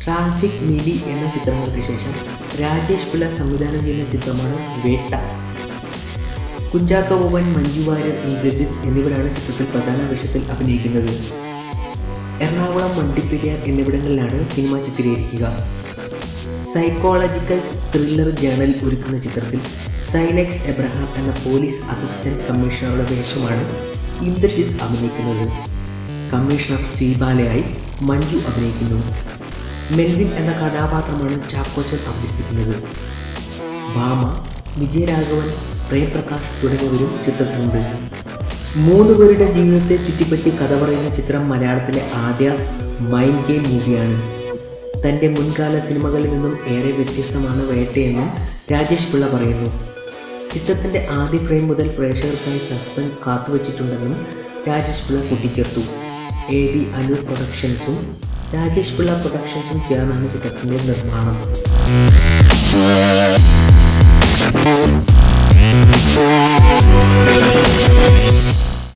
traffic മിലി എന്ന ചിത്രങ്ങൾക്ക് ശേഷം രാജേഷ് പിള്ള സംവിധാനം ചെയ്യുന്ന ചിത്രമാണ് വേട്ട കുഞ്ചാക്കോ ബോബൻ മഞ്ജു വാര്യർ ഇന്ദ്രജിത്ത് എന്നിവരാണ് ചിത്രത്തിൽ പ്രധാന വേഷത്തിൽ അഭിനയിക്കുന്നത് എറണാകുളം വണ്ടിപ്പെരിയാർ എന്നിവിടങ്ങളിലാണ് സിനിമ ചിത്രീകരിക്കുക സൈക്കോളജിക്കൽ ത്രില്ലർ ജേണൽ ഒരുക്കുന്ന ചിത്രത്തിൽ സൈലക്സ് എബ്രഹാം എന്ന പോലീസ് അസിസ്റ്റന്റ് കമ്മീഷണറുടെ വേഷമാണ് ഇന്ദ്രജിത്ത് അഭിനയിക്കുന്നത് കമ്മീഷണർ സീബാലയായി മഞ്ജു അഭിനയിക്കുന്നു മെൽവിൻ എന്ന കഥാപാത്രമാണ് ചാക്കോച്ചൻ അവതരിപ്പിക്കുന്നത് ഭാമ വിജയരാഘവൻ പ്രേംപ്രകാശ് തുടങ്ങിയവരും ചിത്രത്തിലുണ്ട് മൂന്ന് പേരുടെ ജീവിതത്തെ ചുറ്റിപ്പറ്റി കഥ പറയുന്ന ചിത്രം മലയാളത്തിലെ ആദ്യ മൈൻഡ് ഗെയിം മൂവിയാണ് തൻ്റെ മുൻകാല സിനിമകളിൽ നിന്നും ഏറെ വ്യത്യസ്തമാണ് വേട്ടയെന്നും രാജേഷ് പിള്ള പറയുന്നു ചിത്രത്തിൻ്റെ ആദ്യ ഫ്രെയിം മുതൽ പ്രേക്ഷകർക്കായി സസ്പെൻസ് കാത്തുവച്ചിട്ടുണ്ടെന്നും രാജേഷ് പിള്ള കൂട്ടിച്ചേർത്തു എ വി അനൂർ പ്രൊഡക്ഷൻസും രാജേഷ് പിള്ള പ്രൊഡക്ഷൻസും ചേർന്നാണ് ചിത്രത്തിൻ്റെ നിർമ്മാണം